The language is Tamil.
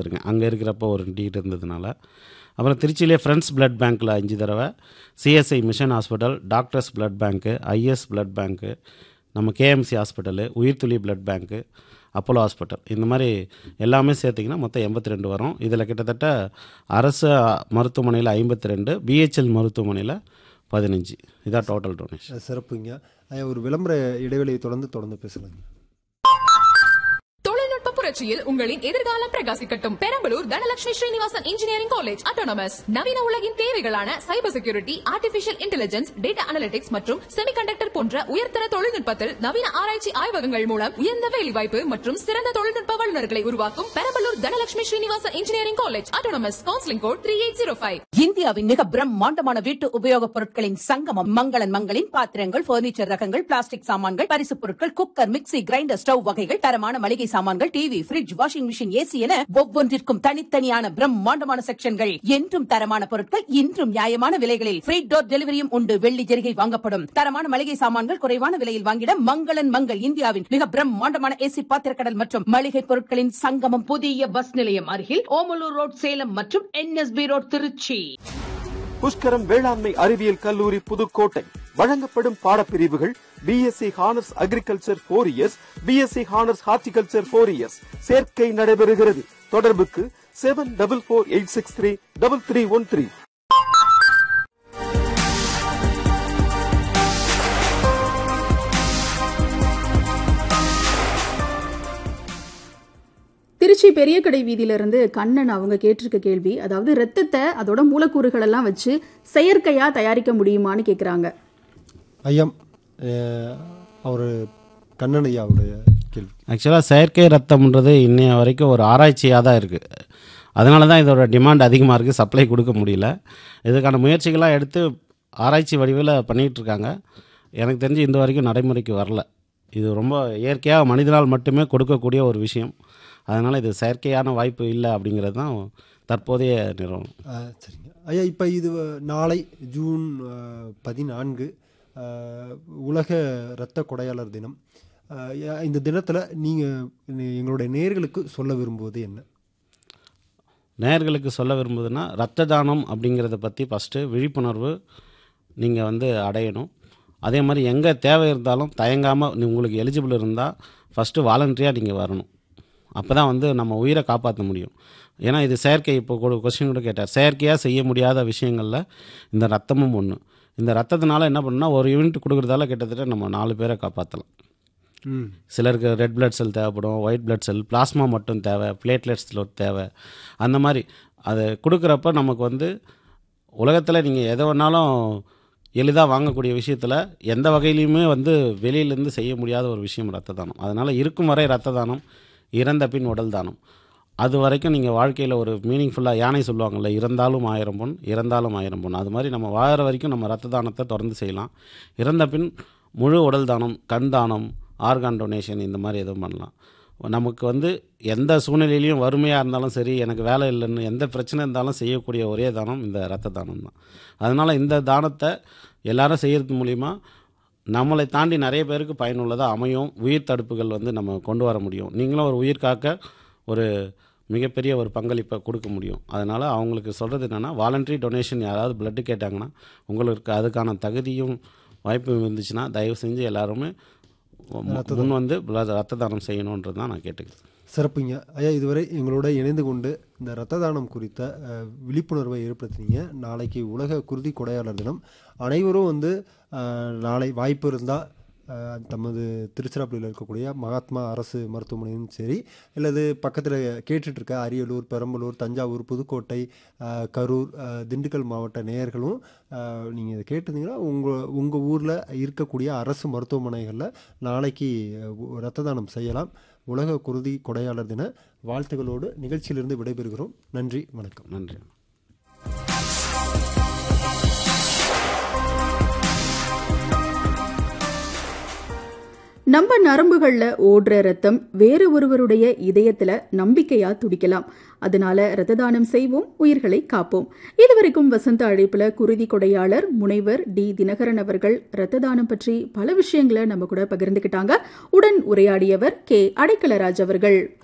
கொடுத்துருக்கேன் அங்கே இருக்கிறப்போ ஒரு டீட் இருந்ததுனால அப்புறம் திருச்சியிலே ஃப்ரெண்ட்ஸ் பிளட் பேங்க்கில் அஞ்சு தடவை CSI mission hospital doctors blood bank IS blood bank நம்ம KMC hospital Uyirthuli blood bank Apollo hospital இந்த மாதிரி எல்லாமே சேர்த்திங்கன்னா மொத்தம் எண்பத்தி ரெண்டு வரும் இதில் கிட்டத்தட்ட அரசு மருத்துவமனையில் ஐம்பத்தி ரெண்டு பிஹெச்எல் மருத்துவமனையில் பதினஞ்சு இதான் டோட்டல் டொனேஷன் அஹ் சிறப்புங்க ஐயா ஒரு விளம்பர இடைவெளியை தொடர்ந்து தொடர்ந்து பேசலாங்க தொழில்நுட்ப புரட்சியில் உங்களின் எதிர்காலம் பிரகாசிக்கட்டும் Perambalur Dhanalakshmi Srinivasan engineering college autonomous நவீன உலகின் தேவைகளான cyber security artificial intelligence data analytics மற்றும் செமிகண்டக்டர் போன்ற உயர்தர தொழில்நுட்பத்தில் நவீன ஆராய்ச்சி ஆய்வகங்கள் மூலம் உயர்ந்த வேலைவாய்ப்பு மற்றும் சிறந்த தொழில்நுட்ப வல்லுநர்களை உருவாக்கும் Perambalur Dhanalakshmi Srinivasan engineering college autonomous counselling code three eight zero five இந்தியாவின் மிக பிரம்மாண்டமான வீட்டு உபயோகப் பொருட்களின் சங்கமம் மங்களன் மங்களின் பாத்திரங்கள் பர்னிச்சர் ரகங்கள் பிளாஸ்டிக் சாமான்கள் பரிசுப் பொருட்கள் குக்கர் மிக்ஸி கிரைண்டர் ஸ்டவ் வகைகள் தரமான மளிகை சாமான்கள் TV fridge washing machine AC என ஒவ்வொன்றிற்கும் தனித்தனியான பிரம்மாண்டமான செக்ஷன்கள் என்றும் தரமான பொருட்கள் இன்றும் நியாயமான விலைகளில் ஃப்ரீ டோர் டெலிவரியும் உண்டு வெள்ளி ஜெரிகை வாங்கப்படும் தரமான மளிகை சாமான்கள் குறைவான விலையில் வாங்கிட மங்களன் மங்கள் இந்தியாவின் மிக பிரம்மாண்டமான ஏசி பாத்திரக்கடல் மற்றும் மளிகை பொருட்களின் சங்கமம் புதிய பஸ் நிலையம் அருகில் ஓமலூர் ரோட் சேலம் மற்றும் என்எஸ்பி ரோட் திருச்சி புஷ்கரம் வேளாண்மை அறிவியல் கல்லூரி புதுக்கோட்டை வழங்கப்படும் பாடப்பிரிவுகள் BSc honours agriculture four years BSc honours horticulture four years சேர்க்கை நடைபெறுகிறது தொடர்புக்கு seven double four eight six three double three one three Trichy பெரிய கடை வீதியிலிருந்து கண்ணன் அவங்க கேட்டிருக்க கேள்வி அதாவது ரத்தத்தை அதோட மூலக்கூறுகள் எல்லாம் வச்சு செயற்கையா தயாரிக்க முடியுமான்னு கேக்குறாங்க ஐயம் அவர் கண்ணன் ஐயா அவருடைய கேள்வி ஆக்சுவலாக செயற்கை ரத்தம்ன்றது இன்னைய வரைக்கும் ஒரு ஆராய்ச்சியாக தான் இருக்குது அதனால தான் இதோட டிமாண்ட் அதிகமாக இருக்குது சப்ளை கொடுக்க முடியல இதுக்கான முயற்சிகளாக எடுத்து ஆராய்ச்சி வடிவில் பண்ணிகிட்டு இருக்காங்க எனக்கு தெரிஞ்சு இந்த வரைக்கும் நடைமுறைக்கு வரல இது ரொம்ப இயற்கையாக மனிதனால் மட்டுமே கொடுக்கக்கூடிய ஒரு விஷயம் அதனால் இது செயற்கையான வாய்ப்பு இல்லை அப்படிங்கிறது தான் தற்போதைய நிறுவனம் அஹ், சரிங்க ஐயா இப்போ இது வ- நாளை ஜூன் அஹ், பதினான்கு அஹ், உலக இரத்த கொடையாளர் தினம் அஹ், யா- இந்த தினத்தில் நீங்கள் எங்களுடைய நேயர்களுக்கு சொல்ல விரும்புவது என்ன நேயர்களுக்கு சொல்ல விரும்புதுன்னா ரத்த தானம் அப்படிங்கிறத பற்றி ஃபஸ்ட்டு விழிப்புணர்வு நீங்கள் வந்து அடையணும் அதே மாதிரி எங்கே தேவை இருந்தாலும் தயங்காமல் உங்களுக்கு எலிஜிபிள் இருந்தால் ஃபஸ்ட்டு வாலண்டரியாக நீங்கள் வரணும் அப்போ தான் வந்து நம்ம உயிரை காப்பாற்ற முடியும் ஏன்னா இது செயற்கை இப்போ கூட கொஸ்டின் கூட கேட்டார் செயற்கையாக செய்ய முடியாத விஷயங்களில் இந்த ரத்தமும் ஒன்று இந்த ரத்தத்தினால என்ன பண்ணுன்னா ஒரு யூனிட் கொடுக்குறதால கிட்டத்தட்ட நம்ம நாலு பேரை காப்பாற்றலாம் ம் சிலருக்கு ரெட் பிளட் செல் தேவைப்படும் ஒயிட் பிளட் செல் பிளாஸ்மா மட்டும் தேவை பிளேட்லெட்ஸ் தேவை அந்த மாதிரி அது கொடுக்குறப்ப நமக்கு வந்து உலகத்தில் நீங்கள் எதை வேணாலும் எளிதாக வாங்கக்கூடிய விஷயத்தில் எந்த வகையிலையுமே வந்து வெளியிலேருந்து செய்ய முடியாத ஒரு விஷயம் ரத்த தானம் அதனால் இருக்கும் வரை ரத்த தானம் இறந்த பின் உடல் தானம் அது வரைக்கும் நீங்கள் வாழ்க்கையில் ஒரு மீனிங்ஃபுல்லாக யானை சொல்லுவாங்கள்ல இறந்தாலும் ஆயிரம் பொன் இறந்தாலும் ஆயிரம் பொன் அது மாதிரி நம்ம வாழற வரைக்கும் நம்ம ரத்த தானத்தை தொடர்ந்து செய்யலாம் இறந்த பின் முழு உடல் தானம் கண் தானம் ஆர்கான் டொனேஷன் இந்த மாதிரி எதுவும் பண்ணலாம் நமக்கு வந்து எந்த சூழ்நிலையிலையும் வறுமையாக இருந்தாலும் சரி எனக்கு வேலை இல்லைன்னு எந்த பிரச்சனை இருந்தாலும் செய்யக்கூடிய ஒரே தானம் இந்த ரத்த தானம் தான் அதனால் இந்த தானத்தை எல்லாரும் செய்கிறது மூலிமா நம்மளை தாண்டி நிறைய பேருக்கு பயனுள்ளதாக அமையும் உயிர் தடுப்புகள் வந்து நம்ம கொண்டு வர முடியும் நீங்களும் ஒரு உயிர் காக்க ஒரு மிகப்பெரிய ஒரு பங்களிப்பை கொடுக்க முடியும் அதனால் அவங்களுக்கு சொல்கிறது என்னென்னா வாலண்டரி டொனேஷன் யாராவது பிளட்டு கேட்டாங்கன்னா உங்களுக்கு அதுக்கான தகுதியும் வாய்ப்பும் இருந்துச்சுன்னா தயவு செஞ்சு எல்லாருமே முன் வந்து blood- ரத்த தானம் செய்யணுன்றது தான் நான் கேட்டுக்கிறேன் சிறப்புங்க ஐயா இதுவரை எங்களோட இணைந்து கொண்டு இந்த இரத்த தானம் குறித்த அஹ், விழிப்புணர்வை ஏற்படுத்தினீங்க நாளைக்கு உலக குருதி கொடையாளர் தினம் அனைவரும் வந்து அஹ், நாளை வாய்ப்பு இருந்தால் தமது திருச்சிராப்பள்ளியில் இருக்கக்கூடிய மகாத்மா அரசு மருத்துவமனையும் சரி அல்லது பக்கத்தில் கேட்டுட்ருக்க அரியலூர் பெரம்பலூர் தஞ்சாவூர் புதுக்கோட்டை அஹ், கரூர் அஹ், திண்டுக்கல் மாவட்ட நேயர்களும் நீங்கள் இதை கேட்டிருந்தீங்கன்னா உங்கள் உங்கள் ஊரில் இருக்கக்கூடிய அரசு மருத்துவமனைகளில் நாளைக்கு அஹ், இரத்த தானம் செய்யலாம் உலக குருதி கொடையாளர் தின வாழ்த்துக்களோடு நிகழ்ச்சியிலிருந்து விடைபெறுகிறோம் நன்றி வணக்கம் நன்றி நம்ம நரம்புகள்ல ஓடுற ரத்தம் வேற ஒருவருடைய இதயத்துல நம்பிக்கையா துடிக்கலாம் அதனால ரத்த தானம் செய்வோம் உயிர்களை காப்போம் இதுவரைக்கும் வசந்த அழைப்புல குருதி கொடையாளர் முனைவர் டி தினகரன் அவர்கள் ரத்த தானம் பற்றி பல விஷயங்களை நம்ம கூட பகிர்ந்துக்கிட்டாங்க உடன் உரையாடியவர் கே அடைக்கலராஜ் அவர்கள்